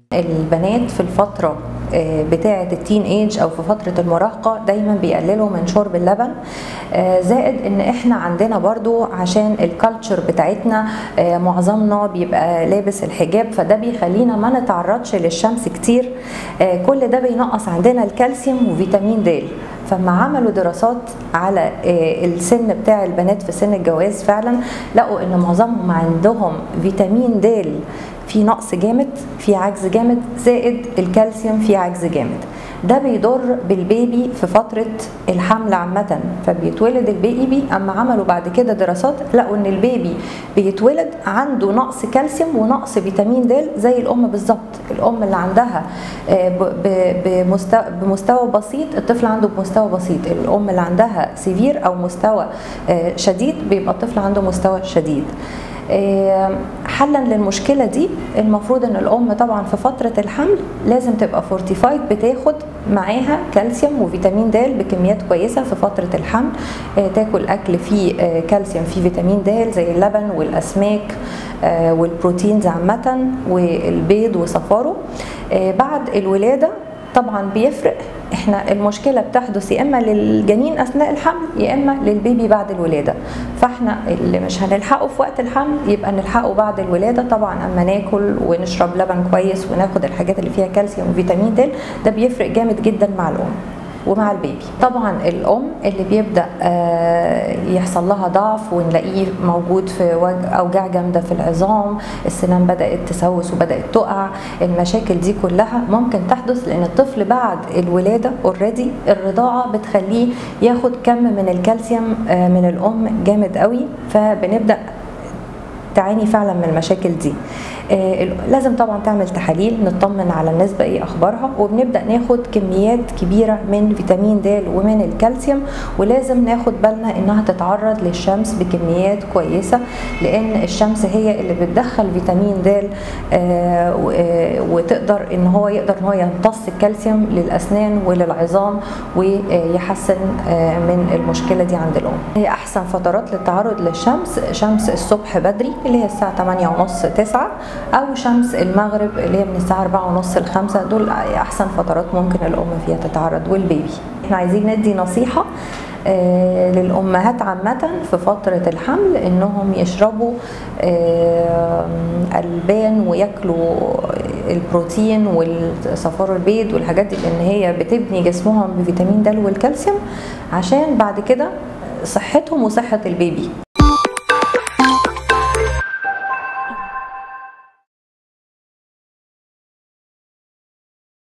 البنات في الفترة بتاعة التين ايج او في فترة المراهقة دايما بيقللوا من شرب اللبن زائد ان احنا عندنا برضو عشان الكالتشر بتاعتنا معظمنا بيبقى لابس الحجاب فده بيخلينا ما نتعرضش للشمس كتير كل ده بينقص عندنا الكالسيوم وفيتامين د فما عملوا دراسات على السن بتاع البنات في سن الجواز فعلا لقوا ان معظمهم عندهم فيتامين د في نقص جامد في عجز جامد زائد الكالسيوم في عجز جامد ده بيضر بالبيبي في فترة الحمل عامة فبيتولد البيبي أما عملوا بعد كده دراسات لقوا إن البيبي بيتولد عنده نقص كالسيوم ونقص فيتامين د زي الأم بالظبط الأم اللي عندها بمستوى, بمستوى بسيط الطفل عنده بمستوى بسيط الأم اللي عندها سيفير أو مستوى شديد بيبقى الطفل عنده مستوى شديد حلا للمشكله دي المفروض ان الام طبعا في فتره الحمل لازم تبقى فورتيفايد بتاخد معاها كالسيوم وفيتامين د بكميات كويسه في فتره الحمل تاكل اكل فيه كالسيوم فيه فيتامين د زي اللبن والاسماك والبروتينز عامه والبيض وصفاره بعد الولاده طبعا بيفرق احنا المشكله بتحدث يا اما للجنين اثناء الحمل يا اما للبيبي بعد الولاده فاحنا اللي مش هنلحقه في وقت الحمل يبقى نلحقه بعد الولاده طبعا اما ناكل ونشرب لبن كويس وناخد الحاجات اللي فيها كالسيوم وفيتامين د ده بيفرق جامد جدا مع الام ومع البيبي طبعا الام اللي بيبدا يحصل لها ضعف ونلاقيه موجود في اوجاع جامده في العظام السنان بدات تسوس وبدات تقع المشاكل دي كلها ممكن تحدث لان الطفل بعد الولاده اوريدي الرضاعه بتخليه ياخد كم من الكالسيوم من الام جامد قوي فبنبدا تعاني فعلا من المشاكل دي آه لازم طبعا تعمل تحاليل نطمن على النسبه ايه اخبارها وبنبدا ناخد كميات كبيره من فيتامين د ومن الكالسيوم ولازم ناخد بالنا انها تتعرض للشمس بكميات كويسه لان الشمس هي اللي بتدخل فيتامين د آه وتقدر ان هو يقدر ان هو يمتص الكالسيوم للاسنان وللعظام ويحسن آه من المشكله دي عند الام هي احسن فترات للتعرض للشمس شمس الصبح بدري اللي هي الساعه 8 ونص 9 او شمس المغرب اللي هي من الساعه 4 ونص ل 5 دول احسن فترات ممكن الام فيها تتعرض والبيبي احنا عايزين ندي نصيحه آه للامهات عامه في فتره الحمل انهم يشربوا آه البان وياكلوا البروتين والصفار البيض والحاجات دي لان هي بتبني جسمهم بفيتامين د والكالسيوم عشان بعد كده صحتهم وصحه البيبي